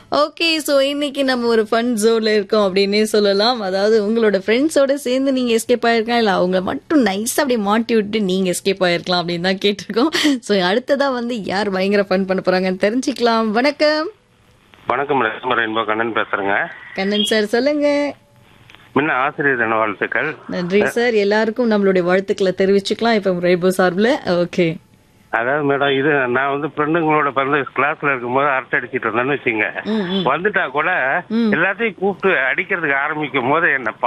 okay so இன்னைக்கு நம்ம ஒரு ஃபன் ஜோன்ல இருக்கோம் அப்படின்னே சொல்லலாம் அதாவது உங்களோட ஃப்ரெண்ட்ஸோட சேர்ந்து நீங்க எஸ்கேப் ஆயிருக்கலாம் இல்ல அவங்க மட்டும் நைஸ் அப்படியே மாட்டி விட்டு நீங்க எஸ்கேப் ஆயிருக்கலாம் அப்படின்னு தான் கேட்டிருக்கோம் ஸோ அடுத்ததா வந்து யார் பயங்கர ஃபன் பண்ண போறாங்கன்னு தெரிஞ்சுக்கலாம் வணக்கம் வணக்கம் ரத்மர் என்போ கண்ணன் பேசுறேங்க கண்ணன் சார் சொல்லுங்க முன்ன ஆசிரியர் தின வாழ்த்துக்கள் நன்றி சார் எல்லாருக்கும் நம்மளுடைய வாழ்த்துக்களை தெரிவிச்சுக்கலாம் இப்போ ரெயின்போ சார்பில் ஓகே அதாவது மேடம் இது நான் வந்து ஃப்ரெண்டுங்களோட பிறந்த கிளாஸ்ல இருக்கும்போது அரட்டை அடிச்சிட்டு இருந்தேன்னு வச்சுங்க வந்துட்டா கூட எல்லாத்தையும் கூப்பிட்டு அடிக்கிறதுக்கு ஆரம்பிக்கும் போது என்ன